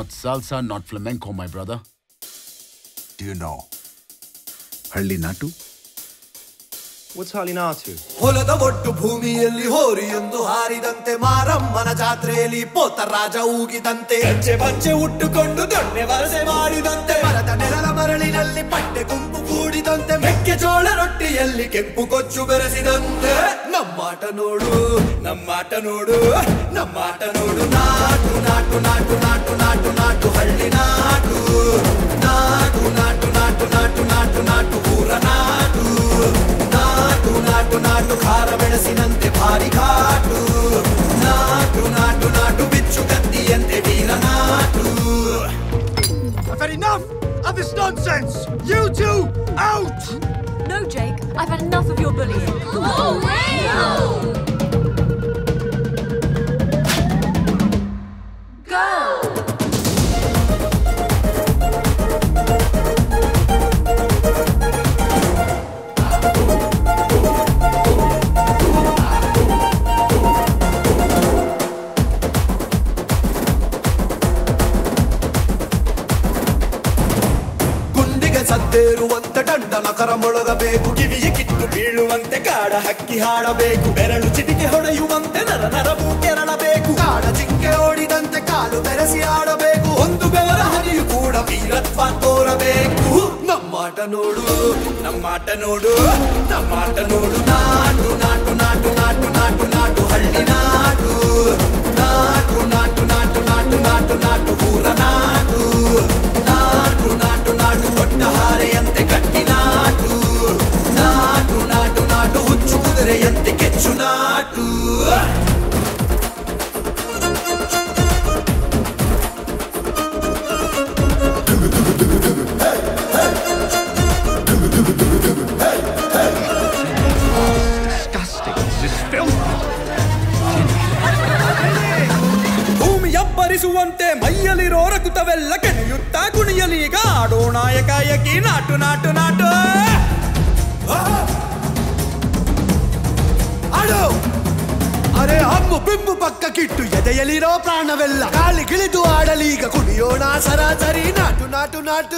Not salsa, not flamenco, my brother. Do you know? Halli Natu? What's Halinatu? ಹೊಲದ ಒಟ್ಟು ಭೂಮಿಯಲ್ಲಿ ಹೋರಿಯೊಂದು ಹಾರಿದಂತೆ ಮಾರಮ್ಮನ ಜಾತ್ರೆಯಲ್ಲಿ ಪೋತರಾಜ ಊಗಿದಂತೆ ಹೆಜ್ಜೆ ಪಂಚೆ ಉಟ್ಟುಕೊಂಡು ದೊಣ್ಣೆ ವರಸೆ ಮಾಡಿದಂತೆ ಮರದ ನೆರಳ ಮರಳಿನಲ್ಲಿ ಪಟ್ಟೆ ಗುಂಪು ಕೂಡಿದಂತೆ ಮೆಕ್ಕೆಜೋಳ ರೊಟ್ಟಿಯಲ್ಲಿ ಕೆಂಪು ಕೊಚ್ಚು ಬೆರೆಸಿದಂತೆ ನಮ್ಮಾಟ ನೋಡು ನಮ್ಮಾಟ ನೋಡು ನಮ್ಮಾಟ ನೋಡು ನಾಟು ನಾಟು ನಾಟು ನಾಟು ನಾಟು ನಾಟು ಹಳ್ಳಿ ನಾಟು ನಾಟು ನಾಟು ನಾಟು ನಾಟು ನಾಟು ನಾಟು ಊರ ನಾಟು ನಾಟು ನಾಟು ನಾಟು ಖಾರ ಬೆಳಸಿನಂತೆ ಭಾರಿ ಘಾಟು ನಾಟು ನಾಟು ನಾಟು ಬಿಚ್ಚು ಕತ್ತಿಯಂತೆ ಡೀರ ನಾಟು I've had enough of this nonsense! You two, out! No, Jake, I've had enough of your bullying. Oh, Go! ಗುಂಡಿಗೆ ಸದ್ದೇರುವಂತೆ ದಂಡನ ಕರ ಮೊಳಗಬೇಕು ಕಿವಿಯ ಕಿತ್ತು ಬೀಳುವಂತೆ ಕಾಡ ಹಕ್ಕಿ ಹಾಡಬೇಕು ಬೆರಳು ಚಿಟಿಕೆ ಹೊಡೆಯುವಂತೆ ನರ ನರವು ಕೆರಳಬೇಕು ಕಾಡ ಚಿಂಕೆ ಓಡಿದಂತೆ ಕಾಲು ಬೆರೆಸಿ ಆಡಬೇಕು ಒಂದು ಬೆವರ ಹನಿಯು ಕೂಡ ವೀರತ್ವ ತೋರಬೇಕು ನಮ್ಮಾಟ ನೋಡು ನಮ್ಮಾಟ ನೋಡು ನಮ್ಮಾಟ ನೋಡು ನಾಟು ನಾಟು ನಾಟು ನಾಟು ನಾಟು ನಾಟು ಹಳ್ಳಿ ನಾಟು ನಾಟು ನಾಟು ನಾಟು ನಾಟು ನಾಟು ನಾಟು ಊರ ನಾಟು ನಾಟು ನಾಟು ನಾಟು ದೊಡ್ಡ ಹಾರೆಯಂತೆ ಕಟ್ಟಿ ನಾಟು ನಾಟು ನಾಟು ನಾಟು ಹುಚ್ಚು ಕುದುರೆಯಂತೆ ಕೆಚ್ಚು ನಾಟು Disgusting. This is filth. ಭೂಮಿ ಅಬ್ಬರಿಸುವಂತೆ ಮೈಯಲ್ಲಿರೋ ರಕುತವೆಲ್ಲ ಕೆಣೆಯುತ್ತಾ ಕುಣಿಯಲೀಗ ಆಡೋ ನಾಯಕಾಯಕಿ ನಾಟು ನಾಟು ನಾಟು ಆಡೋ ಅರೆ ಹಮ್ಮು ಬಿಂಬು ಪಕ್ಕಕ್ಕಿಟ್ಟು ಎದೆಯಲಿರೋ ಪ್ರಾಣವೆಲ್ಲ ಕಾಲಿಗಿಳಿದು ಆಡಲೀಗ ಕುಣಿಯೋಣ ಸರಾಸರಿ ನಾಟು ನಾಟು ನಾಟು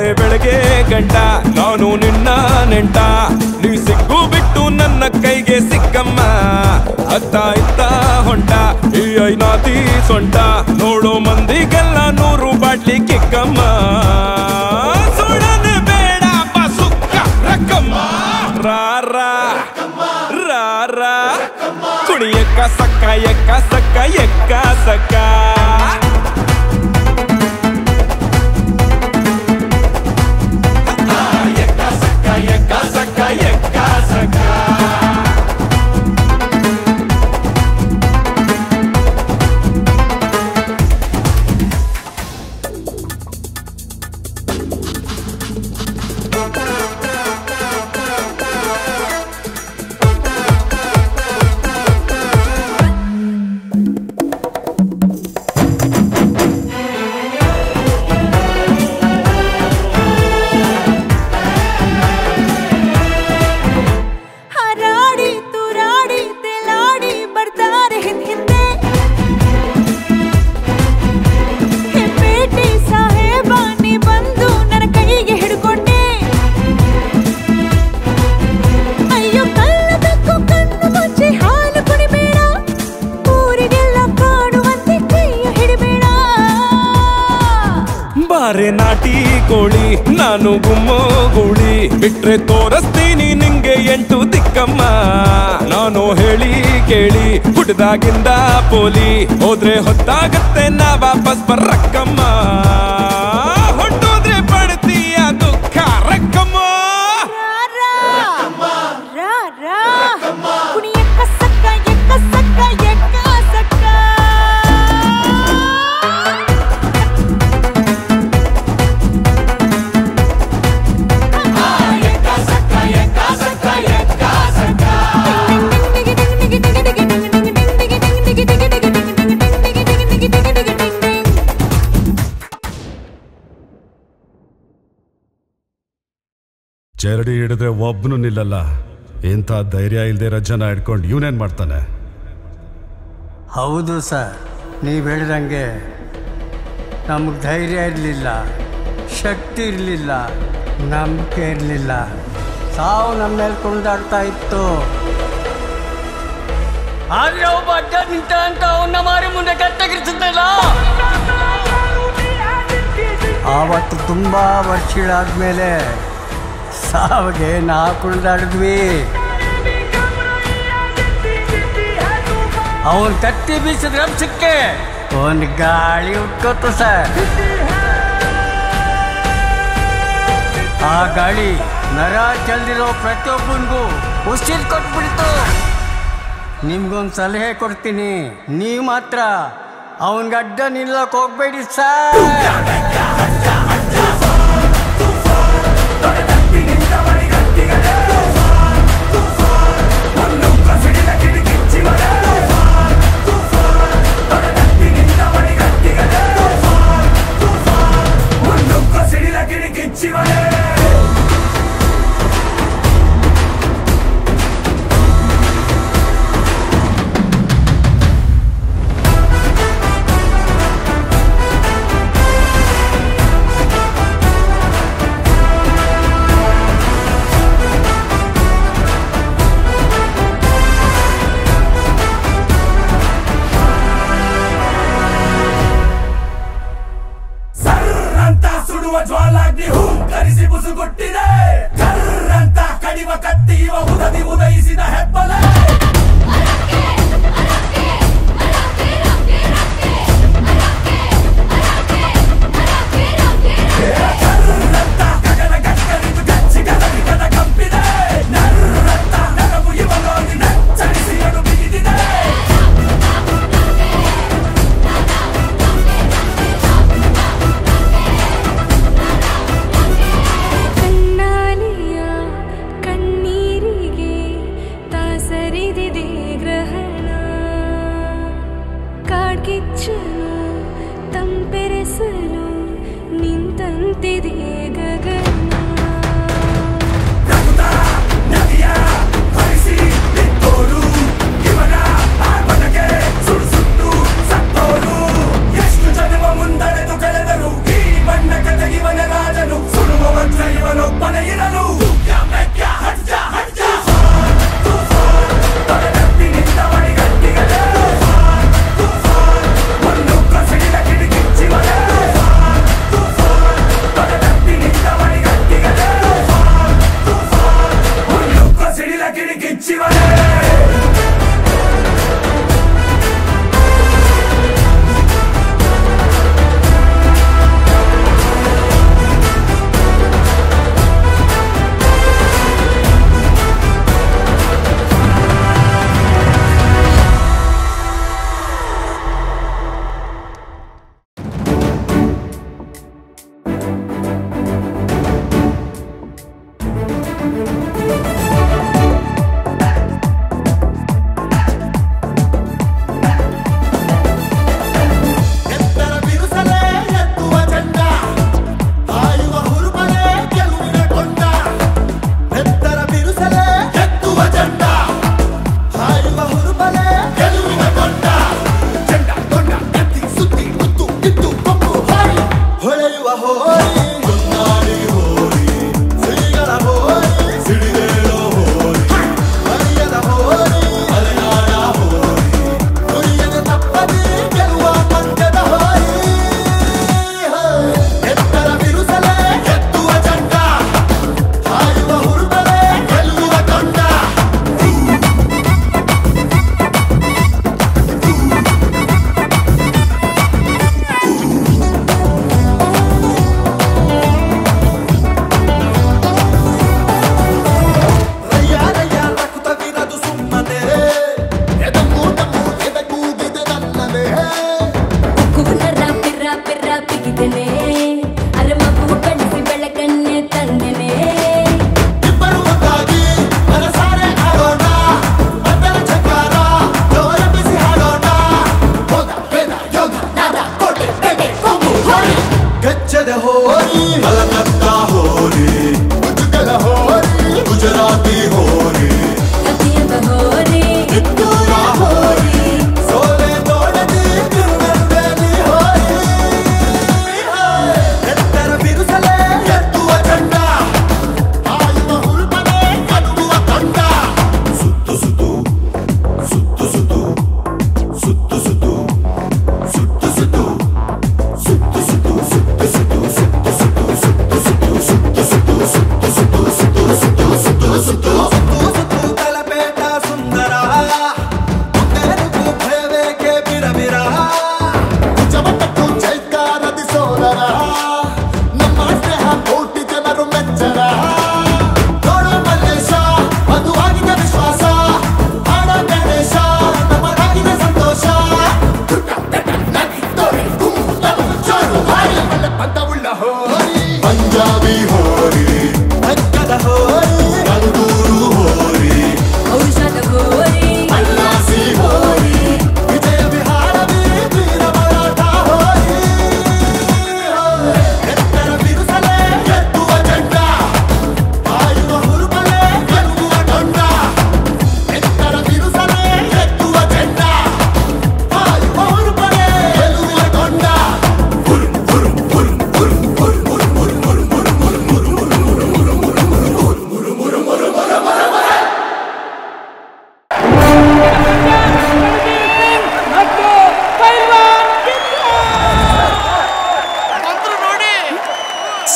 ಬೆಳಗ್ಗೆ ಗಂಟ ನಾನು ನಿನ್ನ ನೆಂಟ ನೀ ಸಿಗ್ಗು ಬಿಟ್ಟು ನನ್ನ ಕೈಗೆ ಸಿಕ್ಕಮ್ಮ ಅತ್ತ ಇತ್ತ ಹೊಂಟ ಈ ಐನಾತಿ ಸೊಂಟ ನೋಡೋ ಮಂದಿಗೆಲ್ಲ ನೂರು ಬಾಟ್ಲಿ ಕಿಕ್ಕಮ್ಮ ಸುಡನೆ ಬೇಡ ಸುಕ್ಕ ರಕ್ಕಮ್ಮ ರಾರ ರಾರ ಕುಣಿ ಎಕ್ಕ ಸಕ್ಕ ಎಕ್ಕ ಸಕ್ಕ ಎಕ್ಕ ಸಕ್ಕ ಹಾರಾಡಿ ತೂರಾಡಿ ತೇಲಾಡಿ ಬರ್ತಾರೆ ಹಿಂದ್ ಹಿಂದೆ ಹೆಪ್ಪೇಟಿ ಸಾಹೇಬ ನೀ ಬಂದು ನನ್ನ ಕೈಗೆ ಹಿಡ್ಕೊಂಡೆ ಅಯ್ಯೋ ಕಲ್ಲಬೇಕು ಕಣ್ಣು ಮುಚ್ಚಿ ಹಾಲು ಕುಡಿಬೇಡ ಊರಿಗೆಲ್ಲ ಕಾಣುವಂತೆ ಕೈಯ ಹಿಡಿಬೇಡ ಬಾರೆ ನಾಟಿ ಕೋಳಿ ನಾನು ಗುಮ್ಮೋ ಗೂಳಿ ಬಿಟ್ರೆ ತೋರಿಸ್ತೀನಿ ನಿಂಗೆ ಎಂಟು ದಿಕ್ಕಮ್ಮ ನಾನು ಹೇಳಿ ಕೇಳಿ ಹುಡ್ದಾಗಿಂದ ಪೋಲಿ ಹೋದ್ರೆ ಹೊತ್ತಾಗತ್ತೆ ನಾ ವಾಪಸ್ ಬರ್ರಕ್ಕಮ್ಮ ಹೊಟ್ಟೋದ್ರೆ ಪಡ್ತೀಯ ದುಃಖ ರಕ್ಕಮ್ಮ ರಾ ರಾ ರಾ ಕುಣಿ ಎಕ್ಕ ಸಕ್ಕ ಎಕ್ಕ ಸಕ್ಕ ಎಕ್ಕ ಸಕ್ಕ ಚರಡಿ ಹಿಡಿದ್ರೆ ಒಬ್ಬನು ನಿಲ್ಲಲ್ಲ ಇಂಥ ಧೈರ್ಯ ಇಲ್ದೇ ಇರೋ ಜನ ಹಿಡ್ಕೊಂಡು ಇವನೇನ್ ಮಾಡ್ತಾನೆ ಹೌದು ಸರ್ ನೀವು ಹೇಳಿದಂಗೆ ನಮಗೆ ಧೈರ್ಯ ಇರಲಿಲ್ಲ ಶಕ್ತಿ ಇರಲಿಲ್ಲ ನಂಬಿಕೆ ಇರಲಿಲ್ಲ ಸಾವು ನಮ್ಮ ಮೇಲೆ ಕುಣಿದಾಡ್ತಾ ಇತ್ತು ಆದ್ರೆ ಒಬ್ಬ ಅಡ್ಡ ನಿಂತ ಅಂತ ಅವನ್ನ ಮಾರಿ ಮುಂದೆ ಕತ್ತಗಿರಿಸುತ್ತಲ್ಲ ಆವತ್ತು ತುಂಬಾ ವರ್ಷಗಳಾದ್ಮೇಲೆ ಸಾವಿಗೆ ನಾ ಕುಣಿದಾಡಿದ್ವಿ ಅವನ್ ಕತ್ತಿ ಬೀಸಿದ ರಂಸಕ್ಕೆ ಒಂದು ಗಾಳಿ ಉಟ್ಕೋತು ಸರ್ ಆ ಗಾಳಿ ನರ ಚೆಲ್ದಿರೋ ಪ್ರತಿಯೊಬ್ಬನಿಗೂ ಉಸಿರು ಕೊಟ್ಬಿಡ್ತು ನಿಮ್ಗೊಂದು ಸಲಹೆ ಕೊಡ್ತೀನಿ ನೀವು ಮಾತ್ರ ಅವನ್ಗೆ ಅಡ್ಡ ನಿಲ್ಲಕ್ ಹೋಗ್ಬೇಡಿ ಸರ್ ಸರ್ರಂತ ಸುಡುವ ಜ್ವಾಲಾಗ್ನಿ ಹೂಂಕರಿಸಿ ಬುಸುಗುಟ್ಟಿದೆ ಕರ್ರಂತ ಕಡಿವ ಕತ್ತಿ ಇವ ಉದದಿ ಉದಯಿಸಿದ ಹೆಬ್ಬಲೆ ಕರ್ರಂತ ಗಗನ ಗಕ್ಕರಿದು ಗಚ್ಚಿ ಗದರಿಗದ ಕಂಪಿದೆ ನರ್ರಂತ ನರವು ಇವನೋಗಿ ನಚ್ಚರಿಸಿ ಅಡು ಬಿಗಿದಿದೆ ಕಣ್ಣಾಲಿಯ ಕಣ್ಣೀರಿಗೆ ತಾಸರಿದಿದೆ ಗ್ರಹಣ ಕಾಡ್ಗಿಚ್ಚನು ತಂಪೆರೆಸಲು ನಿಂತಂತಿದೆ ಗಗನ ನದಿಯ ಹರಿಸಿ ಬಿತ್ತೋರು ಇವನ ಆರ್ಭಟಕ್ಕೆ ಸುಡು ಸುಟ್ಟು ಸತ್ತೋರು ಎಷ್ಟು ಜನ್ಮ ಮುಂದಡೆದು ಕಳೆದರು ಈ ಬಣ್ಣ ಕಥೆಗಿವನ ರಾಜನು ಸುಡುವ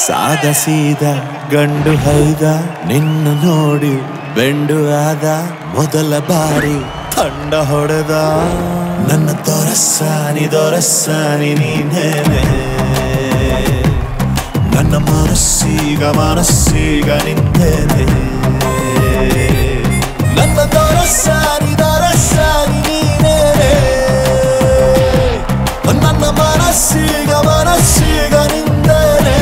ಸಾದ ಸೀದ ಗಂಡು ಹೈದ ನಿನ್ನ ನೋಡಿ ಬೆಂಡು ಆದ ಮೊದಲ ಬಾರಿ ತಂಡ ಹೊಡೆದ ನನ್ನ ದೊರಸ್ಸಾನಿ ದೊರಸ್ಸಾನಿ ನೀನೇನೆ ನನ್ನ ಮನಸ್ಸೀಗ ಮನಸ್ಸೀಗ ನಿಂದೇನೆ ನನ್ನ ದೊರಸ್ಸಾನಿ ದೊರಸ್ಸಾನಿ ನೀನೇನೆ ನನ್ನ ಮನಸ್ಸೀಗ ಮನಸ್ಸೀಗ ನಿಂದೇನೆ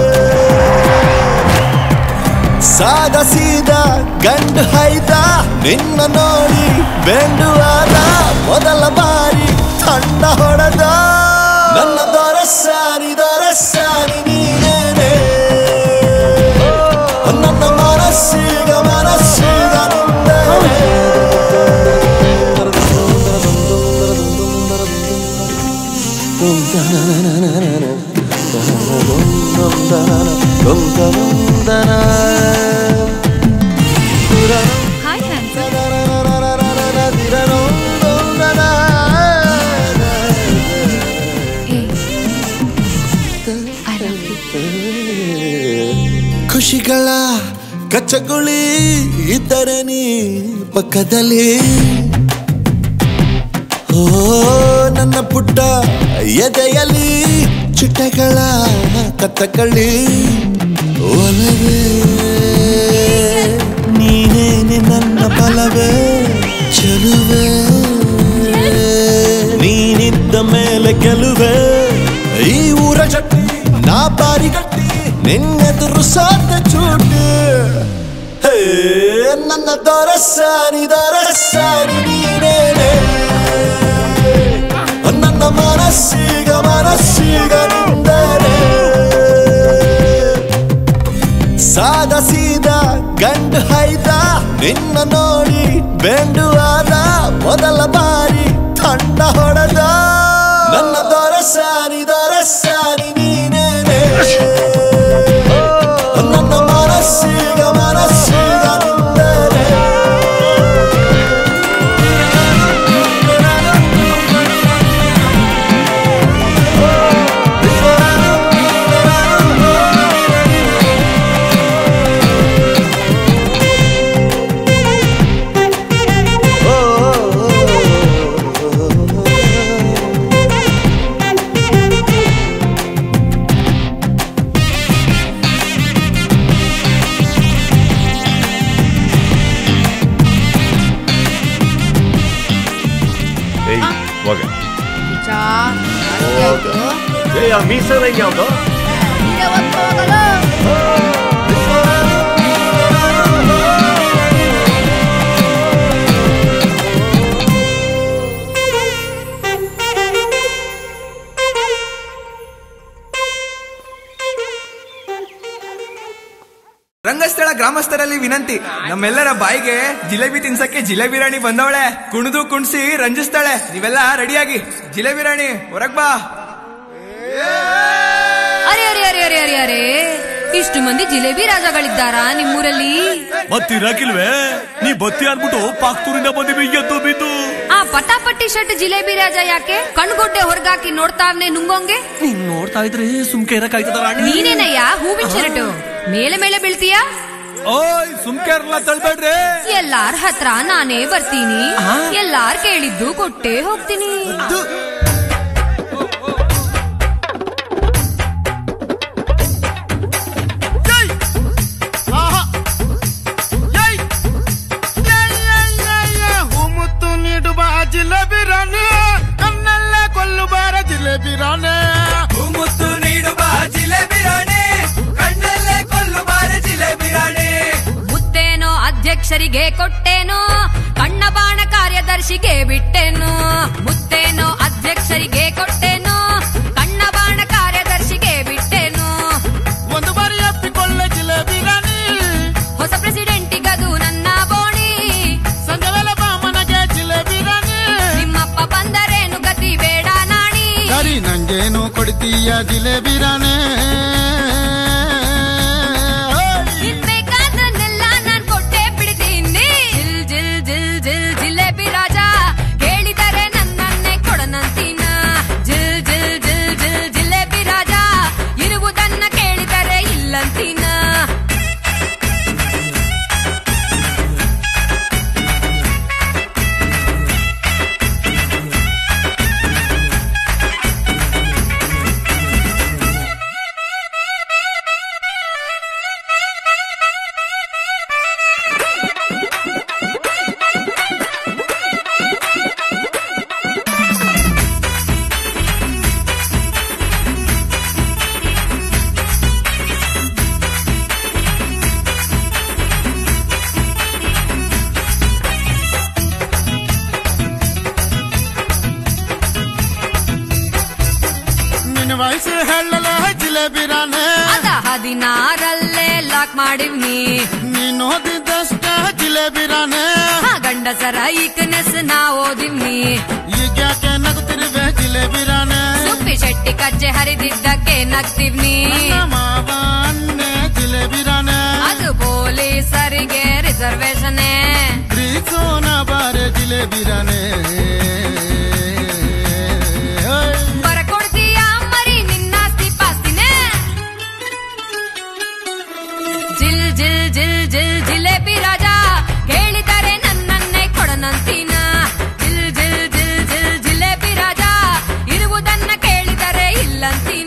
ಸಾದ ಸೀದ ಗಂಡು ಹೈದ ನಿನ್ನ ನೋಡಿ ಬೆಂಡು ಆದ ಮೊದಲ ಬಾರಿ ತಂಡ ಹೊಡೆದ ನನ್ನ ದೊರಸಾನಿ ದೊರಸಾನಿ ನೀನೇನೆ ನನ್ನ ಮನಸ್ಸೀಗ ಮನಸ್ಸೀಗ ನಿಂದೇನೆ Hi, handsome. Hey. I love you. ಖುಷಿಗಳ ಕಚ್ಚಗುಳಿ ಇದ್ದರೆ ನೀ ಪಕ್ಕದಲ್ಲಿ ಓ ನನ್ನ ಪುಟ್ಟ ಎದೆಯಲ್ಲಿ ಚಿಟ್ಟೆಗಳ ಕತ್ತಕಳಿ ಒಲವೇ ನೀನೇನೆ ನನ್ನ ಬಲವೇ ಚೆಲುವೆ ನೀನಿದ್ದ ಮೇಲೆ ಗೆಲುವೆ ಈ ಊರ ಜಟ್ಟಿ ನಾ ಬಾರಿ ಗಟ್ಟಿ ನಿನ್ನೆದುರು ಸಾಧ್ಯ ಚೂಟಿ ಹೇ ನನ್ನ ದೊರಸಾನಿ ದೊರಸಾನಿ ನೀನೇನೆ ನನ್ನ ಮನಸ್ಸೀಗ ಮನಸ್ಸೀಗ ನಿಂದರೆ ಸಾದ ಸೀದ ಗಂಡು ಹೈದ ನಿನ್ನ ನೋಡಿ ಬೆಂಡು ಆದ ಮೊದಲ ಬಾರಿ ತಂಡ ಹೊಡೆದ ನನ್ನ ದೊರಸಾನಿ ದೊರಸಾನಿ ನೀನೇನೆ ನನ್ನ ಮನಸ್ಸೀಗ ಮನಸ್ಸೀಗ ನಿಂದರೆ ಏಯ್ ಹೋಗ ಚಾ ಏಯ್ ಆ ಮೀಸಲ್ ಹೆಂಗೆ ಯಾವ್ದು ರಂಗಸ್ಥಳ ಗ್ರಾಮಸ್ಥರಲ್ಲಿ ವಿನಂತಿ ನಮ್ಮೆಲ್ಲರ ಬಾಯಿಗೆ ಜಿಲೇಬಿ ತಿನ್ಸಕ್ಕೆ ಜಿಲೇಬಿ ರಾಣಿ ಬಂದವಳೆ ಕುಣಿದು ಕುಣಿಸಿ ರಂಜಿಸ್ತಾಳೆ ನೀವೆಲ್ಲ ರೆಡಿಯಾಗಿ ಜಿಲೇಬಿ ರಾಣಿ ಹೊರಗ್ ಬಾ ಅರೆ ಅರೆ ಅರೆ ಅರೆ ಅರೆ ಅರೆ ಇಷ್ಟು ಮಂದಿ ಜಿಲೇಬಿ ರಾಜಗಳಿದ್ದಾರಾ ನಿಮ್ಮೂರಲ್ಲಿ ಮತ್ತಿರಾಕಿಲ್ವೇ ನೀ ಬತ್ತಿ ಅನ್ಬಿಟ್ಟು ಪಾಕ್ತೂರಿಂದ ಬಂದಿವಿ ಎದ್ದು ಬಿದ್ದು ಆ ಪಟಾಪಟ್ಟಿ ಶರ್ಟ್ ಜಿಲೇಬಿ ರಾಜ ಯಾಕೆ ಕಣ್ಗೊಡ್ಡೆ ಹೊರಗಾಕಿ ನೋಡ್ತಾವ್ನೆ ನುಂಗೋಂಗೆ ನೀನ್ ನೋಡ್ತಾ ಇದ್ರೆ ಸುಮ್ಕೆ ಇರಕ್ಕಾಯ್ತದ ರಾಣಿ ನೀನೇನಯ್ಯ ಹೂವಿನ ಶರ್ಟ್ ಮೇಲೆ ಮೇಲೆ ಬೀಳ್ತೀಯಾ ಓಯ್ ಸುಮ್ಕೆರ್ಲ ತಳ್ಬೇಡ್ರಿ ಎಲ್ಲಾರ್ ಹತ್ರ ನಾನೇ ಬರ್ತೀನಿ ಎಲ್ಲಾರ್ ಕೇಳಿದ್ದು ಕೊಟ್ಟೆ ಹೋಗ್ತೀನಿ ಮುತ್ತು ನೀಡುವ ಜಿಲೇಬಿ ರಾಣಿ ಕಣ್ಣಲ್ಲೇ ಕೊಲ್ಲುಬಾರ ಜಿಲೇಬಿ ರಾಣಿ ಮುತ್ತು ನೀಡುವ ಜಿಲೇಬಿ ರಾಣಿ ಕಣ್ಣಲ್ಲೇ ಕೊಲ್ಲುಬಾರ ಜಿಲೇಬಿ ರಾಣಿ ಮುತ್ತೇನೋ ಅಧ್ಯಕ್ಷರಿಗೆ ಕೊಟ್ಟೇನೋ ಕಣ್ಣ ಬಾಣ ಕಾರ್ಯದರ್ಶಿಗೆ ಬಿಟ್ಟೇನೋ ಮುತ್ತೇನೋ ಅಧ್ಯಕ್ಷರಿಗೆ ಕೊಟ್ಟೇನೋ ಕಣ್ಣ ಬಾಣ ಕಾರ್ಯದರ್ಶಿಗೆ ಬಿಟ್ಟೇನೋ ಒಂದು ಬಾರಿ ಅಪ್ಪಿಕೊಳ್ಳೆ ಜಿಲೇಬಿ ರಾಣಿ ಹೊಸ ಪ್ರೆಸಿಡೆಂಟಿಗದು ನನ್ನ ಬೋಣಿ ಸಂಜೆ ವೇಳೆ ಬಾ ಮನೆಗೆ ಜಿಲೇಬಿ ರಾಣಿ ನಿಮ್ಮಪ್ಪ ಬಂದರೇನು ಗತಿ ಬೇಡ ನಾಣಿ ಸರಿ ನಂಗೇನು ಕೊಡ್ತೀಯ ಜಿಲೇಬಿ ರಾಣಿ ನಿನ್ ಬೇಕಾದನ್ನೆಲ್ಲ ನಾನ್ ಕೊಟ್ಟೆ ಬಿಡ್ತೀನಿ ಜಿಲ್ ಜಿಲ್ ಜಿಲ್ ಜಿಲ್ ಜಿಲೇಬಿ ರಾಜ ಹೇಳಿದರೆ ನನ್ನನ್ನೇ ಕೊಡನಂತೀನ ಜಿಲ್ ಜಿಲ್ ಜಿಲ್ ಜಿಲ್ ಜಿಲೇಬಿ ರಾಜ ಇರುವುದನ್ನ ಕೇಳಿದರೆ ಇಲ್ಲ ವಯಸ್ಸು ಹೇಳಲೆ ಜಿಲೇಬಿ ರಾಣೆ ಅದ ಹದಿನಾರಲ್ಲೇ ಲಾಕ್ ಮಾಡಿವ್ನಿ ನೀನ್ ಓದಿದಷ್ಟ ಜಿಲೇಬಿ ರಾಣೆ ಆ ಗಂಡಸರ ಈಕ್ನೆಸ್ ನಾ ಓದಿವ್ನಿ ಈಗ್ಯಾಕೆ ನಗುತ್ತಿರುವೆ ಜಿಲೇಬಿ ರಾಣೆ ಸುಪ್ಪಿ ಶೆಟ್ಟಿ ಕಜ್ಜೆ ಹರಿದಿದ್ದಕ್ಕೆ ನಗ್ತಿವ್ನಿ ನನ್ನ ಮಾವ ಅನ್ನೆ ಜಿಲೇಬಿ ರಾಣೆ ಅದು ಪೊಲೀಸರಿಗೆ ರಿಸರ್ವೇಶನ್ ಪ್ರೀಸೋನ ಬಾರೆ ಜಿಲೇಬಿ ರಾಣೆ ಬರ ಕೊಡ್ತೀಯ ಮರಿ ನಿನ್ನಾಸ್ತಿ ಪಾಸ್ತಿನೇ ಜಿಲ್ ಜಿಲ್ ಜಿಲ್ ಜಿಲ್ ಜಿಲೇಬಿ ರಾಜ ಹೇಳಿದರೆ ನನ್ನನ್ನೇ ಕೊಡನಂತೀನ ಜಿಲ್ ಜಿಲ್ ಜಿಲ್ ಜಿಲ್ ಜಿಲೇಬಿ ರಾಜ ಇರುವುದನ್ನ ಕೇಳಿದರೆ ಇಲ್ಲಂತೀನ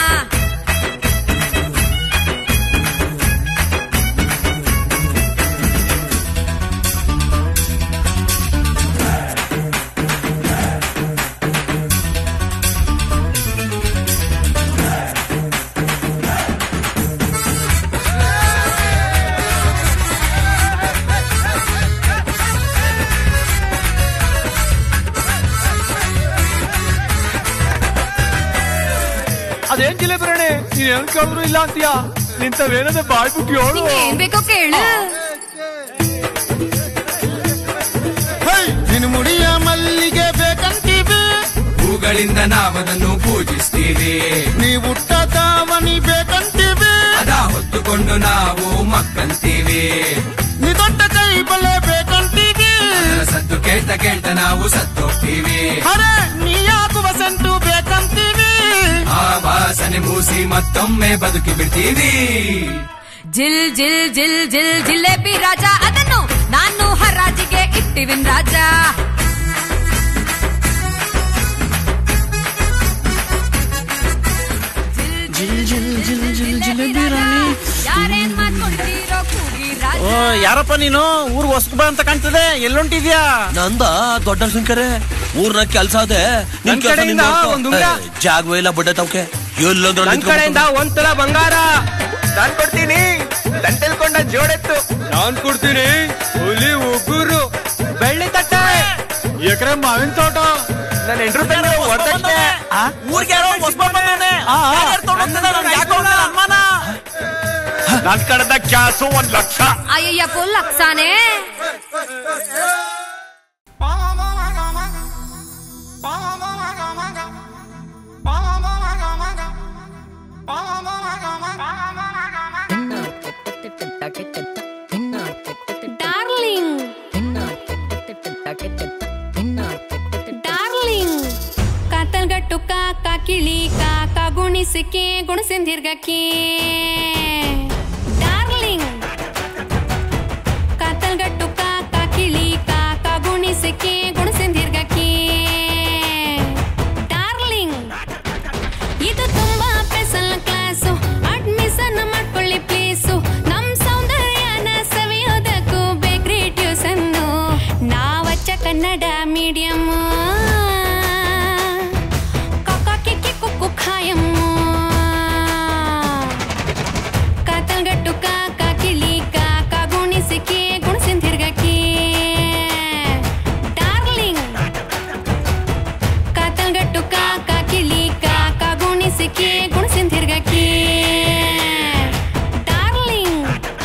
ಅದೇನ್ ಜಿಲೇಬಿ ರಾಣಿ ನೀನ್ ಏನ್ ಕೇಳಿದ್ರು ಇಲ್ಲ ಅಂತೀಯ ನಿಂತವೇನದ ಬಾಳ್ಬಿಟ್ಟು ಹೇಳು ನಿಂಗೆ ಏನ್ ಬೇಕೋ ಕೇಳು ನಿನ್ ಮುಡಿಯ ಮಲ್ಲಿಗೆ ಬೇಕಂತೀವಿ ಹೂಗಳಿಂದ ನಾವದನ್ನು ಪೂಜಿಸ್ತೀವಿ ನೀವು ದಾವಣಿ ಬೇಕಂತೀವಿ ಅದ ಹೊತ್ತುಕೊಂಡು ನಾವು ಮಕ್ಕಂತೀವಿ ನೀ ದೊಡ್ಡ ಕೈ ಬಲೆ ಬೇಕಂತೀವಿ ಅದರ ಸದ್ದು ಕೇಳ್ತ ಕೇಳ್ತ ನಾವು ಸತ್ತೋಗ್ತೀವಿ ಅರೆ ನೀ ಯಾಕುವ ಸೆಂಟು ಬೇಕಂತೀವಿ ಆ ವಾಸನೆ ಮೂಸಿ ಮತ್ತೊಮ್ಮೆ ಬದುಕಿ ಬಿಡ್ತೀವಿ ಜಿಲ್ ಜಿಲ್ ಜಿಲ್ ಜಿಲ್ ಜಿಲೇಬಿ ರಾಜ ಅದನ್ನು ನಾನು ಹರಾಜಿಗೆ ಇಟ್ಟಿವಿನ್ ರಾಜ ಜಿಲ್ ಜಿಲ್ ಜಿಲ್ ಜಿಲ್ ಜಿಲೇಬಿ ರಾಣಿ ಯಾರೇನ್ ಮಾಡ್ಕೊಂಡಿರೋ ಕೂಗಿ ರಾಜ ಓ ಯಾರಪ್ಪ ನೀನು ಊರ್ ಹೊಸ್ಕು ಬಾ ಅಂತ ಕಾಣ್ತದೆ ಎಲ್ಲೊಂಟಿದ್ಯಾ ನಂದ ದೊಡ್ಡ ಸಂಕರೆ ಊರ್ನ ಕೆಲ್ಸ ಅದೇ ನಿನ್ ನನ್ ಕೆಲ್ಸ ಕಡೆಯಿಂದ ನೀನ್ ನೋಡ್ಕೊ. ಒಂದ್ ಉಂಗುರ. ಏ, ಜಾಗವೇ ಇಲ್ಲ ಬಡ್ಡೆ ತವಕೆ ಎಲ್ಲಂದ್ರ ನನ್ ಕಡೆಯಿಂದ ಒಂದ್ ತೊಲ ಬಂಗಾರ ನಾನ್ ಕೊಡ್ತೀನಿ ದಂಟೆಲ್ಕೊಂಡ ಜೋಡೆತ್ತು ನಾನ್ ಕೊಡ್ತೀನಿ ಹುಲಿ ಉಗುರು ಬೆಳ್ಳಿ ತಟ್ಟೆ ಎಕರೆ ಮಾವಿನ ತೋಟ ನನ್ನ ಎಂಟ್ರು ತಂದ್ರೆ ಹೊರತಟ್ಟೆ ಊರ್ಗೆ ಯಾರೋ ಹೊಸ್ಬ ಬಂದಾನೆ ಯಾರ್ಯಾರ್ ತಗೊಂಡ್ ಹೋಗ್ತಾನೆ? ನನ್ಗ್ ಯಾಕೋ ಒಂಥರ ಅನುಮಾನ ನನ್ ಕಡೆದ ಕ್ಯಾಸು ಒಂದ್ ಲಕ್ಷ ಅಯ್ಯಯ್ಯ ಫುಲ್ ಲಕ್ಷಾನೇ ಡಾರ್ಲಿಂಗ್ ಡಾರ್ಲಿಂಗ್ ಕಾತಲ್ಗಟ್ಟು ಕಾಕ ಕಿಳಿ ಕಾಕ ಗುಣಿಸಿಕೆ ಗುಣಸಿಂದಿರ್ಗಕ್ಕೆ ಡಾರ್ಲಿಂಗ್ ಕಾತಲ್ಗಟ್ಟು ಕಾಕ ಕಿಳಿ ಕಾಕ ಗುಣಿಸಿಕೆ ಗುಣಸಿಂದಿರ್ಗಕ್ಕೆ ಡಾರ್ಲಿಂಗ್ ಇದು ತುಂಬಾ ಸ್ಪೆಷಲ್ ಕ್ಲಾಸು ಅಡ್ಮಿಷನ್ ಮಾಡ್ಕೊಳ್ಳಿ ಪ್ಲೀಸು ನಮ್ ಸೌಂದರ್ಯನ ಸವಿಯೋದಕ್ಕೂ ಬೇಕ್ರಿ ಟ್ಯೂಸನ್ನು ನಾವಚ್ಚ ಕನ್ನಡ ಮೀಡಿಯಂ ಕಕ್ಕ ಕಿಕ್ಕಿ ಕುಕ್ಕು ಖಾಯಮ್ಮು ಕಾತಲ್ಗಟ್ಟು ಕಾಕ ಕಿಳಿ ಕಾಕ ಗುಣಿಸಿಕೆ ಗುಣಸಿಂದಿರ್ಗಕ್ಕೆ ಡಾರ್ಲಿಂಗ್ ಕಾತಲ್ಗಟ್ಟು ಕಾಕ ಕಿಳಿ ಕಾಕ ಗುಣಿಸಿಕೆ ಗುಣಸಿಂದಿರ್ಗಕ್ಕೆ ಡಾರ್ಲಿಂಗ್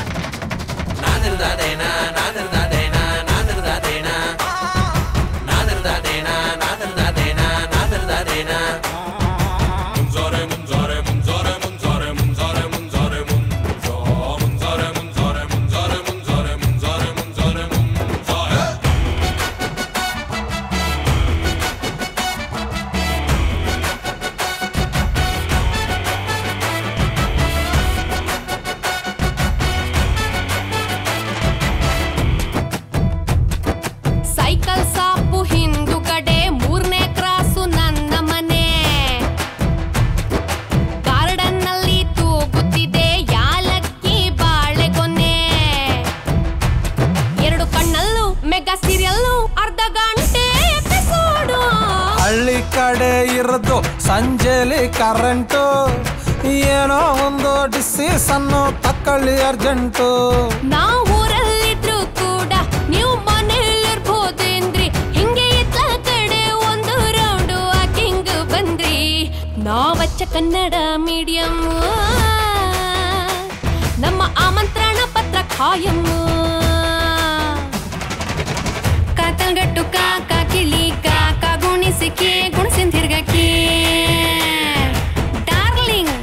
ಸೈಕಲ್ ಸಾಪು ಹಿಂದುಗಡೆ ಮೂರನೇ ಕ್ರಾಸು ನನ್ನ ಮನೆ ಗಾರ್ಡನ್ ನಲ್ಲಿ ತೂಗುತ್ತಿದೆ ಯಾಲಕ್ಕಿ ಬಾಳೆಗೊನೆ ಎರಡು ಕಣ್ಣಲ್ಲೂ ಮೆಗಾ ಸೀರಿಯಲ್ಲು ಅರ್ಧ ಗಂಟೆ ಎಪಿಸೋಡು ಹಳ್ಳಿ ಕಡೆ ಇರೋದು ಸಂಜೆಲಿ ಕರೆಂಟು ಏನೋ ಒಂದು ಡಿಸಿಷನ್ನು ತಕೊಳ್ಳಿ ಅರ್ಜೆಂಟು ನಾವು ಊರಲ್ಲಿದ್ರು ಕೂಡ ನೀವು ಮನೇಲಿರ್ಬೋದೇನ್ರಿ ಹಿಂಗೆ ಇತ್ತ ಕಡೆ ಒಂದು ರೌಂಡು ಹಾಕಿಂಗ್ ಬಂದ್ರಿ ನಾವಚ್ಚ ಅಚ್ಚ ಕನ್ನಡ ಮೀಡಿಯಂ ನಮ್ಮ ಆಮಂತ್ರಣ ಪತ್ರ ಖಾಯಂ ಕಾಕಲ್ಗಟ್ಟು ಕಾಕ ಕಿಳಿ ಕಾಕ ಗುಣಿಸಿಕೆ ಗುಣಸಿನ್ ತಿರ್ಗಕ್ಕೆ darling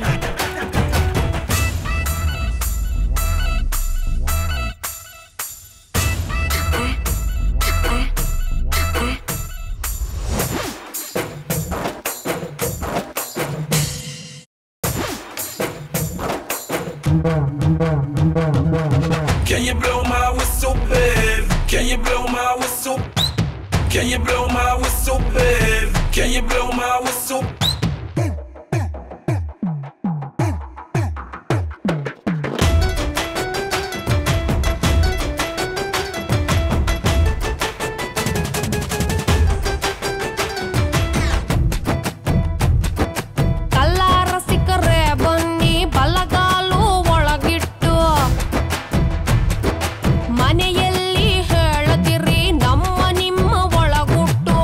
Can you blow my whistle, babe? Can you blow my whistle? Can you blow my whistle, babe? Can you blow my whistle? ಕಲ್ಲಾರ ಸಿಕ್ಕರೆ ಬನ್ನಿ ಬಲಗಾಲು ಒಳಗಿಟ್ಟು ಮನೆಯಲ್ಲಿ ಹೇಳದಿರಿ ನಮ್ಮ ನಿಮ್ಮ ಒಳಗುಟ್ಟು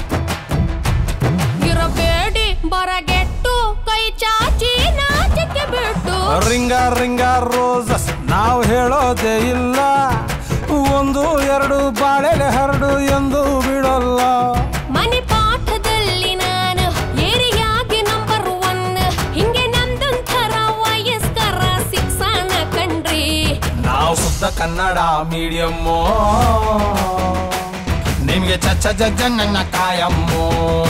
ಇರಬೇಡಿ ಬರಗೆಟ್ಟು ಕೈ ಚಾಚಿ ನಾಚಿಕೆ ಬಿಟ್ಟು ರಿಂಗ ರಿಂಗ ರೋಸಸ್ ನಾವು ಹೇಳೋದೇ ಇಲ್ಲ ಒಂದು ಎರಡು ಬಾಳೆಲೆ ಹರಡು ಎಂದು ಬಿಡೋಲ್ಲ ಮನೆ ಪಾಠದಲ್ಲಿ ನಾನು ಏರಿಯಾಗಿ ನಂಬರ್ ಒನ್ ಹಿಂಗೆ ನಂದೊಂಥರ ವಯಸ್ಕರ ಶಿಕ್ಷಣ ಕಂಡ್ರಿ ನಾವು ಶುದ್ಧ ಕನ್ನಡ ಮೀಡಿಯಮ್ಮು ನಿಮ್ಗೆ ಚಚ್ಚ ಜಜ್ಜ ನನ್ನ ಕಾಯಮ್ಮು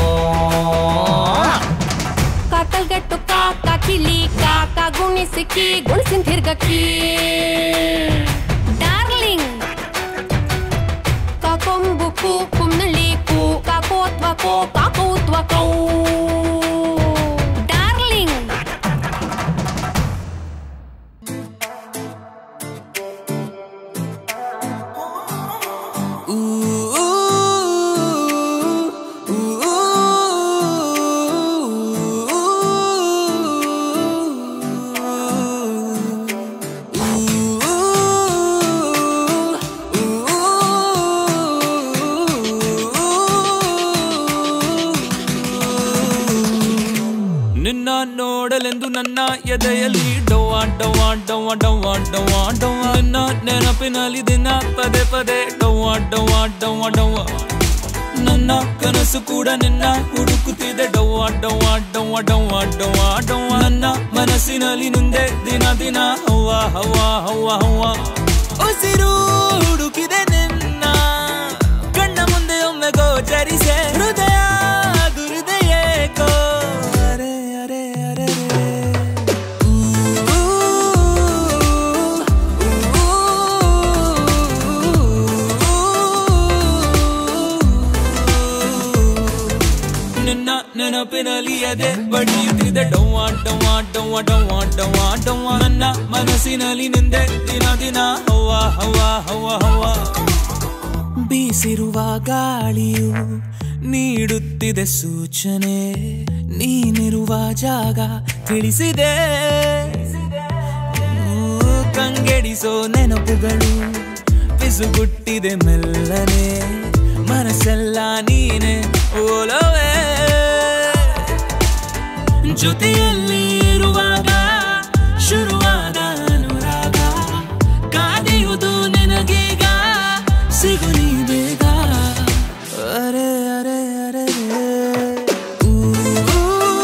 ಕಾಕಲ್ಗಟ್ಟು ಕಾಕ ಕಿಲಿ ಕಾಕ ಗುಣಿಸಿಕಿ ಗುಣಿಸಿನ ತಿರ್ಗಕ್ಕಿ ಡಾರ್ಲಿಂಗ್ ಕಾಕೊಂಬುಕು ಕುಮ್ನಳಿಕು ಕಾಕೋತ್ವಕೋ ಕಾಕೋತ್ವಕೌ ಡಾರ್ಲಿಂಗ್ ನಿನ್ನ ನೋಡಲೆಂದು ನನ್ನ ಎದೆಯಲ್ಲಿ ಡವ್ವ ಡವ್ವ ಡವ್ವ ಡವ್ವ ಡವ್ವ ಡವ್ವ ನಿನ್ನ ನೆನಪಿನಲ್ಲಿ ದಿನ ಪದೇ ಪದೇ ಡವ್ವ ಡವ್ವ ಡವ್ವ ಡವ್ವ ನನ್ನ ಕನಸು ಕೂಡ ನಿನ್ನ ಹುಡುಕುತ್ತಿದೆ ಡವ್ವ ಡವ್ವ ಡವ್ವ ಡವ್ವ ಡವ್ವ ಡವ್ವ ನನ್ನ ಮನಸ್ಸಿನಲ್ಲಿ ನಿಂದೆ ದಿನ ದಿನ ಹವ್ವ ಹವ್ವ ಹವ್ವ ಹವ್ವ ಉಸಿರು ಹುಡುಕಿದೆ ನಿನ್ನ ಕಣ್ಣ ಮುಂದೆ ಒಮ್ಮೆ ಗೋಚರಿಸೆ ಹೃದಯ ದುರಿದೆಯೇಕೋ ಅರೆ ಅರೆ ಅರೆ ನಿನ್ನ ನೆನಪಿನಲ್ಲಿ ಅದೇ ಬಡಿಯುತ್ತಿದೆ ಡವ್ವ ಡವ್ವ ಡವ್ವ ಡವ್ವ ಡವ್ವ ಡವ್ವ ನನ್ನ ಮನಸ್ಸಿನಲ್ಲಿ ನಿಂದೆ ದಿನ ದಿನ ಹವ್ವ ಹವ್ವ ಹವ್ವ ಹವ್ವ ಬೀಸಿರುವ ಗಾಳಿಯು ನೀಡುತ್ತಿದೆ ಸೂಚನೆ ನೀನಿರುವ ಜಾಗ ತಿಳಿಸಿದೆ ಊ, ಕಂಗೆಡಿಸೋ ನೆನಪುಗಳು ಪಿಸುಗುಟ್ಟಿದೆ ಮೆಲ್ಲನೆ ಮನಸ್ಸೆಲ್ಲ ನೀನೆ ಓಲವೇ ಜೊತೆಯಲ್ಲಿ ಇರುವಾಗ ಶುರುವಾದ ಅನುರಾಗ ಕಾದಿಯುವುದು ನಿನಗೀಗ ಸಿಗು ನೀ ಬೇಗ ಅರೆ ಅರೆ ಅರೆ ಊ, ಊ,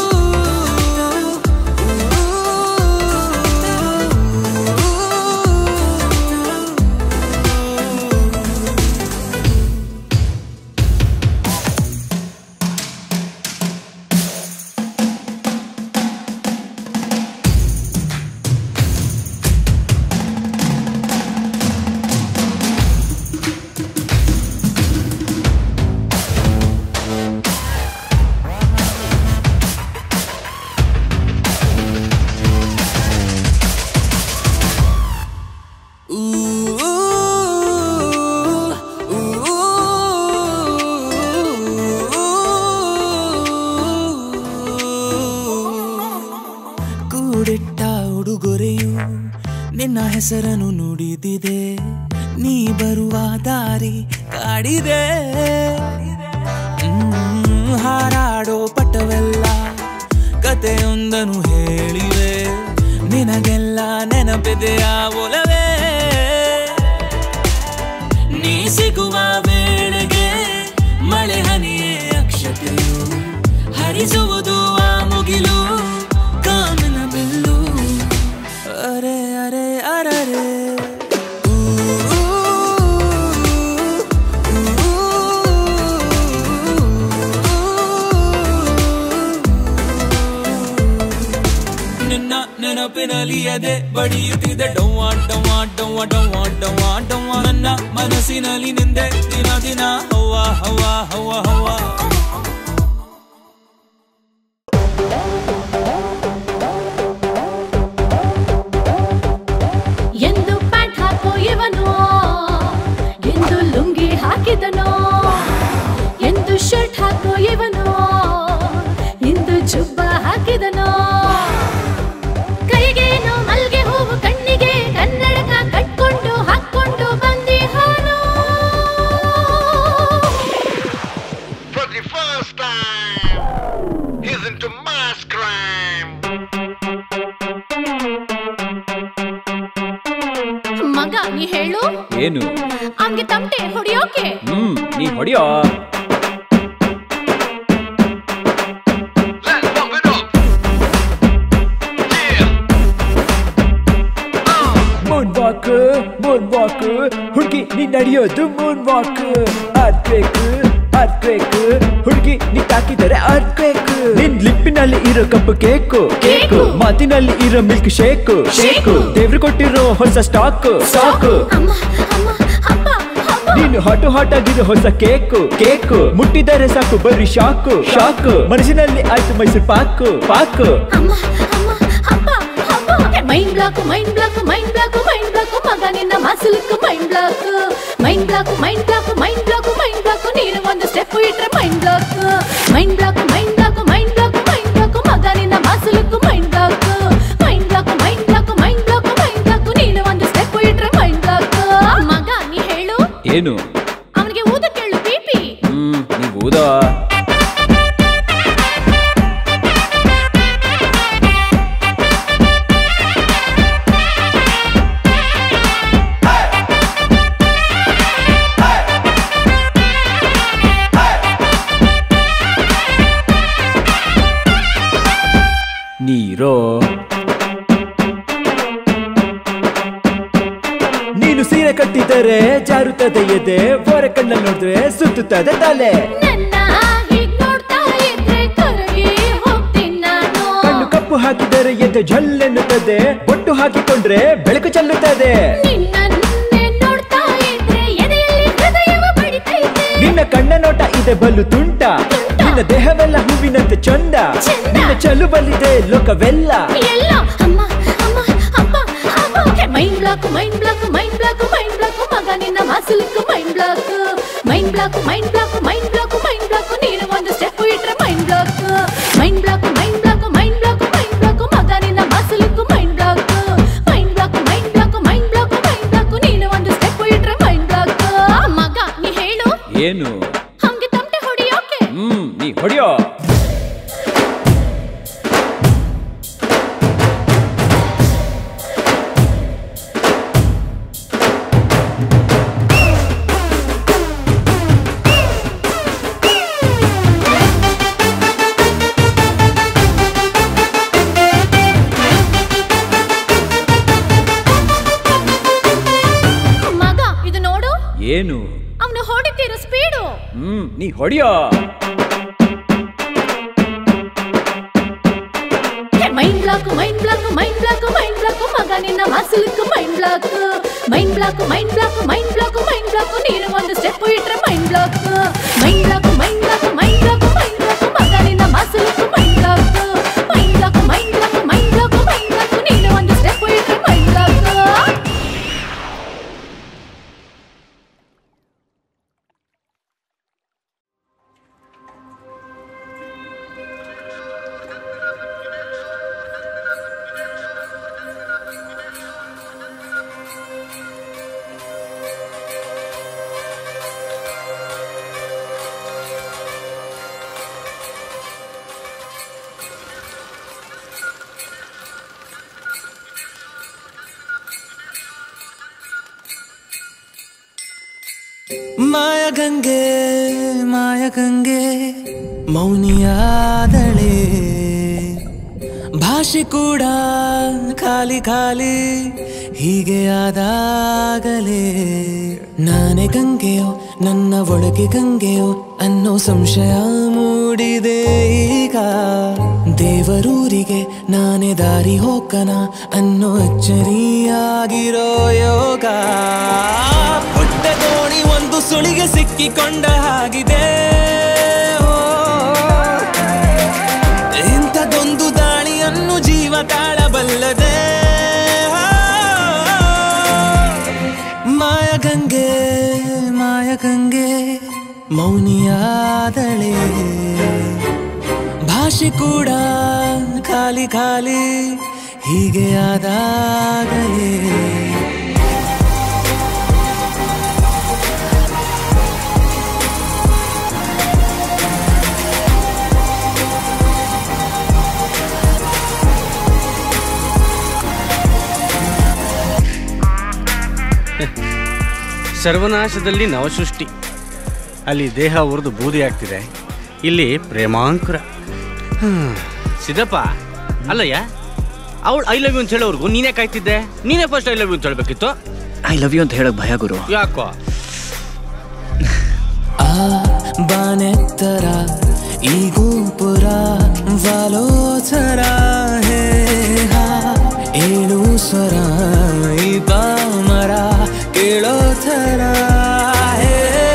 ಕೂಡಿಟ್ಟ ಉಡುಗೊರೆಯು ನಿನ್ನ ಹೆಸರನ್ನು ನುಡಿದಿದೆ ನೀ ಬರುವ ದಾರಿ ಕಾಡಿದೆ ಹ್ಮ್, ಹಾರಾಡೋ ಪಟವೆಲ್ಲ ಕಥೆಯೊಂದನು ಹೇಳಿವೆ ನಿನಗೆಲ್ಲ ನೆನಪಿದೆಯ ಒಲವೇ ನೀ ಸಿಗುವ ವೇಳೆಗೆ ಮಳೆ ಹನಿಯೇ ಅಕ್ಷತೆಯು ಹರಿಸುವುದು ಆ ಮುಗಿಲು ಕಾಮನ ಬಿಲ್ಲು ಅರೆ ಅರೆ ಅರರೆ ನಿನ್ನ ನೆನಪಿನಲ್ಲಿ ಎದೆ ಬಡಿಯುತ್ತಿದೆ ಡೌವಾ ಡೌವಾ ಡೌವಾ ಡೌವಾ ಡೌವಾ ಡೌವಾ ನನ್ನ ಮನಸ್ಸಿನಲ್ಲಿ ನಿಂದೆ ದಿನ ದಿನ ಹವ್ವ ಹವ್ವ ಹವ್ವ ಹವ್ವ ಎಂದು ಪ್ಯಾಂಟ್ ಹಾಕೋ ಇವನು ಎಂದು ಲುಂಗಿ ಹಾಕಿದನೋ ಎಂದು ಶರ್ಟ್ ಹಾಕೋ ಇವನು ಇಂದು ಜುಬ್ಬ ಹಾಕಿದನೋ ಕೈಗೇನು ಮಲ್ಗೆ ಹೂವು ಕಣ್ಣಿಗೆ ಕನ್ನಡಕ ಕಟ್ಕೊಂಡು ಹಾಕೊಂಡು ಬಂದಿಹಾನು For the first time, he's into mass crime. ಮಗ ನೀ ಹೇಳು ಏನು ಅವ್ನ್ಗೆ ತಮಟೆ ಹೊಡಿಯೋಕೆ ಹ್ಮ್ ನೀ ಹೊಡಿಯೋ ಮೂನ್ ವಾಕ್ ಮೂನ್ ವಾಕ್ ಹುಡುಗಿ ನೀ ನಡೆಯೋದು ಮೂನ್ ವಾಕ್ ಅರ್ಕ್ವೇಕ್ ಅರ್ಕ್ವೇಕ್ ಹುಡುಗಿ ನೀ ತಾಕಿದರೆ ಅರ್ಕ್ವೇಕ್ ನಿನ್ ಲಿಪ್ಪಿನಲ್ಲಿ ಇರೋ ಕಪ್ಪು ಕೇಕು ಕೇಕು ಮಾತಿನಲ್ಲಿ ಇರೋ ಮಿಲ್ಕ್ ಶೇಕ್ ಶೇಕು ದೇವ್ರು ಕೊಟ್ಟಿರೋ ಹೊಸ ಸ್ಟಾಕ್ ಸ್ಟಾಕ್ ನೀನು ಹಾಟು ಹಾಟ್ ಆಗಿರೋ ಹೊಸ ಕೇಕು ಕೇಕು ಮುಟ್ಟಿದರೆ ಸಾಕು ಬರೀ ಶಾಕು ಶಾಕು ಮನಸ್ಸಿನಲ್ಲಿ ಆಯ್ತು Mysore pak pak mind block mind block mind block mind block ಮಗ ನಿನ್ನ ಮಾಸಲಿಕ್ mind block mind block mind block mind block mind block ನೀನು ಒಂದು ಸ್ಟೆಪ್ ಇಟ್ರೆ mind block mind block mind block mind block mind block ಮಗ ನಿನ್ನ ಮಾಸಲಿಕ್ mind block mind block mind block mind block mind block ನೀನು ಒಂದು step ಇಟ್ರೆ mind block ಮಗ ನೀ ಹೇಳು ಏನು ಅವನಿಗೆ ಊದ ಕೇಳು ಪಿಪಿ ಹ್ಮ್ ನೀ ಊದೋ ನೀರೋ ನೀನು ಸೀರೆ ಕಟ್ಟಿದರೆ ಜಾರುತ್ತದೆ ಎದೆ ಓರ ಕಣ್ಣಲ್ಲಿ ನೋಡಿದ್ರೆ ಸುತ್ತುತ್ತದೆ ತಲೆ ನನ್ನ ಹೀಗ್ ನೋಡ್ತಾ ಇದ್ರೆ ಕರಗಿ ಹೋಗ್ತೀನಿ ನಾನು ಕಣ್ಣು ಕಪ್ಪು ಹಾಕಿದರೆ ಎದೆ ಝಲ್ಲೆನ್ನುತ್ತದೆ ಬೊಟ್ಟು ಹಾಕಿಕೊಂಡ್ರೆ ಬೆಳಕು ಚೆಲ್ಲುತ್ತದೆ ನಿನ್ನನ್ನೇ ನೋಡ್ತಾ ಇದ್ರೆ ಎದೆಯಲ್ಲಿ ಹೃದಯವ ಬಡಿತೈತೆ ನಿನ್ನ ಕಣ್ಣ ನೋಟ ಇದೆ ಬಲು ತುಂಟ ನಿನ್ನ ದೇಹವೆಲ್ಲ ಹೂವಿನಂತೆ ಚಂದ ನಿನ್ನ ಚಲುಬಲ್ಲಿದೆ ಲೋಕವೆಲ್ಲ ಎಲ್ಲ ಅಮ್ಮ ಅಮ್ಮ ಅಪ್ಪ ಅಮ್ಮ mind block mind block mind block mind block ಮಗ ನಿನ್ನ ಮಾಸಲಿಕ್ mind block mind block mind block mind block mind block ನೀನು ಒಂದು ಸ್ಟೆಪ್ ಇಟ್ರೆ mind block mind block mind block mind block mind block ಮಗ ನಿನ್ನ ಮಾಸಲಿಕ್ mind block mind block mind block mind block mind block ನೀನು ಒಂದು step ಇಟ್ರೆ mind block ಮಗ ನೀ ಹೇಳು ಏನು ಹಂಗೆ ತಮಟೆ ಹೊಡಿಯೋಕೆ ಹ್ಮ್ ನೀ ಹೊಡಿಯೋ ಮಗ ಇದು ನೋಡು ಏನು ಅವನು ಹೊಡಿತಿರೋ ಸ್ಪೀಡು ಹ್ಮ್ ನೀ ಹೊಡಿಯೋ mind block mind block mind block mind block ಮಗ ನಿನ್ನ ಮಾಸಲಿಕ್ mind block mind block mind block mind block mind block ನೀನು ಒಂದು ಸ್ಟೆಪ್ ಇಟ್ರೆ mind block mind block mind block mind block mind block ಮಗ ನಿನ್ನ ಮಾಸಲಿಕ್ mind block mind block mind block mind block mind block ನೀನು ಒಂದು step ಇಟ್ರೆ mind block ಮಾಯಗಂಗೆ ಮಾಯಗಂಗೆ ಮೌನಿಯಾದಳೆ ಭಾಷೆ ಕೂಡ ಖಾಲಿ ಖಾಲಿ ಹೀಗೆ ಆದಾಗಲೇ ನಾನೇ ಗಂಗೆಯೋ ನನ್ನ ಒಳಗೆ ಗಂಗೆಯೋ ಅನ್ನೋ ಸಂಶಯ ಮೂಡಿದೆ ಈಗ ದೇವರೂರಿಗೆ ನಾನೇ ದಾರಿ ಹೋಗನ ಅನ್ನೋ ಅಚ್ಚರಿಯಾಗಿರೋ ಯೋಗ ಪುಟ್ಟ ದೋಣಿ ಒಂದು ಸುಳಿಗೆ ಸಿಕ್ಕಿಕೊಂಡ ಹಾಗಿದೆ ಓ, ಇಂಥದೊಂದು ದಾಳಿಯನ್ನು ಜೀವ ತಾಳಬಲ್ಲದೆ ಮಾಯಗಂಗೆ ಮಾಯಗಂಗೆ ಮೌನಿಯಾದಳೆ ಭಾಷೆ ಕೂಡ ಖಾಲಿ ಖಾಲಿ ಹೀಗೆ ಆದಾಗಲೇ ಸರ್ವನಾಶದಲ್ಲಿ ನವಸೃಷ್ಟಿ ಅಲ್ಲಿ ದೇಹ ಉರಿದು ಬೂದಿ ಆಗ್ತಿದೆ ಇಲ್ಲಿ ಪ್ರೇಮಾಂಕುರ ಹ್ಮ್. ಸಿದ್ದಪ್ಪ ಅಲ್ಲಯ್ಯ ಅವಳು ಐ ಲವ್ ಯು ಅಂತ ಹೇಳೋರ್ಗು ನೀನೇ ಕಾಯ್ತಿದ್ದೆ ನೀನೇ ಫಸ್ಟ್ ಐ ಲವ್ ಯು ಅಂತ ಹೇಳ್ಬೇಕಿತ್ತು ಐ ಲವ್ ಯು ಅಂತ ಹೇಳಕ್ ಭಯ ಗುರು ಯಾಕೋ ಆ ಬಾನೆತ್ತರ ಈ ಗೋಪುರ ವಾಲೋಚರ ಹೇ ಹಾ ಏಳು ಸ್ವರ ಈ ಬಾಮರ ಕೇಳೋ ಥರ ಹೇ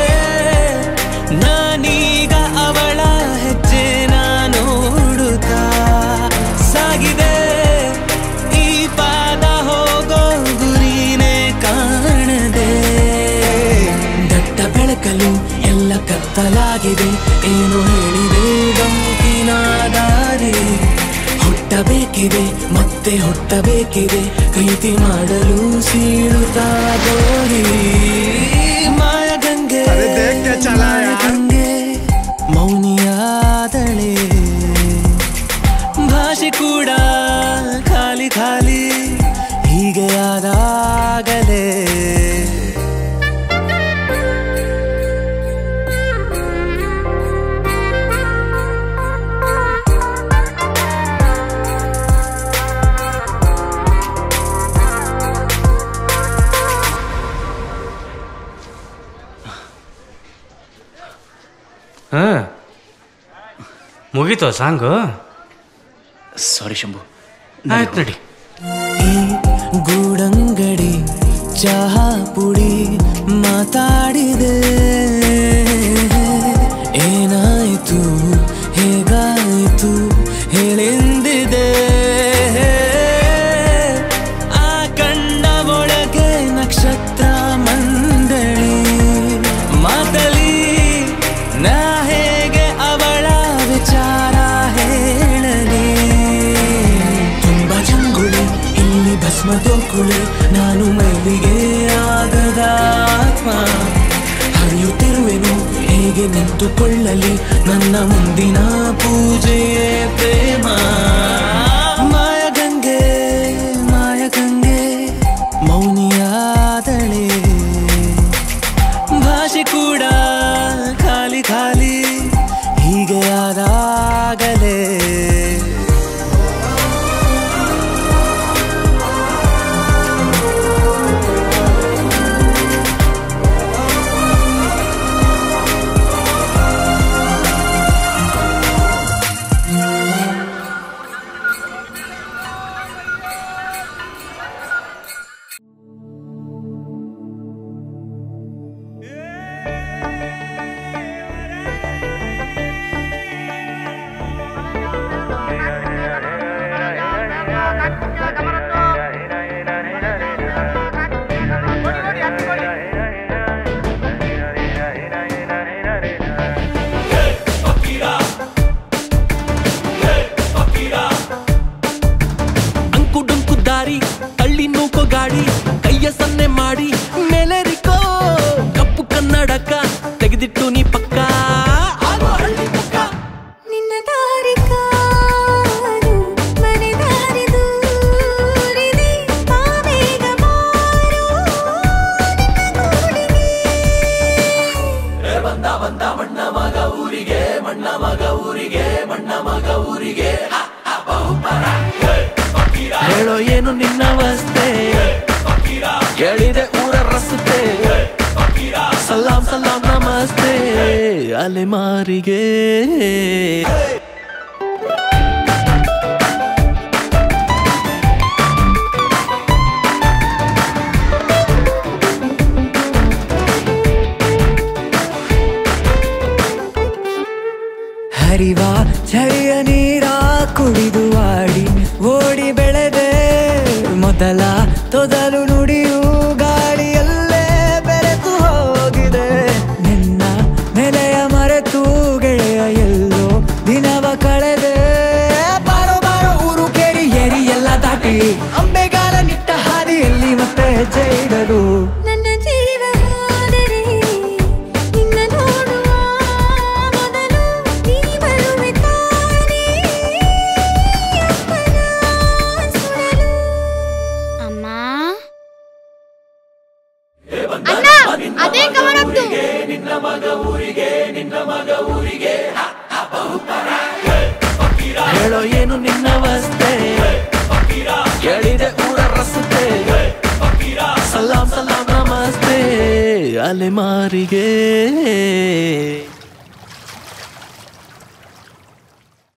ನಾನೀಗ ಅವಳ ಹೆಜ್ಜೆ ನೋಡುತ್ತಾ ಸಾಗಿದೆ ಈ ಪಾದ ಹೋಗೋ ಗುರಿನೇ ಕಾಣದೆ ದಟ್ಟ ಬೆಳಕಲು ಎಲ್ಲ ಕತ್ತಲಾಗಿದೆ ಏನು ಹೇಳಿದೆ ಗಂಕಿನ ದಾರಿ ಹುಟ್ಟಬೇಕಿದೆ ಮತ್ತೆ ಹುಟ್ಟಬೇಕಿದೆ ಪ್ರೀತಿ ಮಾಡಲು ಸೀಳುತ್ತಾ ಗೋರಿ ಮಾಯಗಂಗೆ ಮಾಯಗಂಗೆ ಮೌನಿಯಾದಳೆ ಭಾಷೆ ಕೂಡ ಖಾಲಿ ಖಾಲಿ ಹೀಗೆ ಆದಾಗಲೇ ಹಾ ಮುಗೀತೋ ಸಾಂಗು ಸಾರಿ ಶಂಭು ಆಯ್ತು ನಡಿ ಈ ಗೂಡಂಗಡಿ ಚಹಾ ಪುಡಿ ಮಾತಾಡಿದೆ ಏನಾಯ್ತು ಹೇಗಾಯ್ತು ಹೇಳೆಂದಿದೆ ಆ ಕಣ್ಣ ಒಳಗೆ ನಕ್ಷತ್ರ ಮಂಡಳಿ ಮಾತಲಿ ನಾ ಹೇಗೆ ಅವಳ ವಿಚಾರ ಹೇಳಲಿ ತುಂಬ ಜಂಗುಳಿ ಇಲ್ಲಿ ಭಸ್ಮ ತೋಕುಳಿ ನಾನು ಮೈಲಿಗೆ ಆಗದ ಆತ್ಮ ಹರಿಯುತ್ತಿರುವೆನು ಹೇಗೆ ನಿಂತುಕೊಳ್ಳಲಿ ನನ್ನ ಮುಂದಿನ ಪೂಜೆಯೇ ಪ್ರೇಮ ಮಾಯಗಂಗೆ ಮಾಯಗಂಗೆ ಮೌನಿಯಾದಳೆ ಭಾಷೆ ಕೂಡ ಖಾಲಿ ಖಾಲಿ ಹೀಗೆ ಆದಾಗಲೇ ಮಣ್ಣ ಮಗ ಊರಿಗೆ ಮಣ್ಣ ಮಗ ಊರಿಗೆ ಹ, ಹ, ಬಹುಪರ. ಹೇಳೋ ಏನು ನಿನ್ನ ಅವಸ್ಥೆ ಕೇಳಿದೆ ಊರ ರಸ್ತೆ ಸಲಾಂ ಸಲಾಂ ನಮಸ್ತೆ ಅಲೆಮಾರಿಗೆ ಹರಿವ ಚಳಿಯ ನೀರ ಕುಡಿದು ಆಡಿ ಓಡಿ ಬೆಳೆದೆ ಮೊದಲ ತೊದಲು ನುಡಿಯು ಗಾಳಿಯಲ್ಲೇ ಬೆರೆತು ಹೋಗಿದೆ ನಿನ್ನ ನೆಲೆಯ ಮರೆತು ಗೆಳೆಯ ಎಲ್ಲೋ ದಿನವ ಕಳೆದೆ ಬಾರೋ ಬಾರೋ ಊರು ಕೇರಿ ಏರಿ ಎಲ್ಲ ದಾಟಿ ಅಂಬೆಗಾಲ ನಿಟ್ಟ ಹಾದಿಯಲ್ಲಿ ಮತ್ತೆ ಹೆಜ್ಜೆ ಇಡಲು ನನ್ನ ಜೀವ ಹೋದರೆ ನಿನ್ನ ನೋಡುವ ಮೊದಲು ನೀ ಬರುವೆ ತಾನೇ ಅಪ್ಪನ ಸುಡಲು ಅಮ್ಮ ಅಣ್ಣ ಅದೇ ಕವರದ್ದು ನಿನ್ನ ಮಗ ಊರಿಗೆ ನಿನ್ನ ಮಗ ಊರಿಗೆ ಹ, ಹ, ಬಹುಪರ. ಹೇಳೋ ಏನು ನಿನ್ನ ಅವಸ್ಥೆ ಕೇಳಿದೆ ಊರ ರಸ್ತೆ ಸಲಾಂ ಸಲಾಂ ನಮಸ್ತೆ ಅಲೆಮಾರಿಗೆ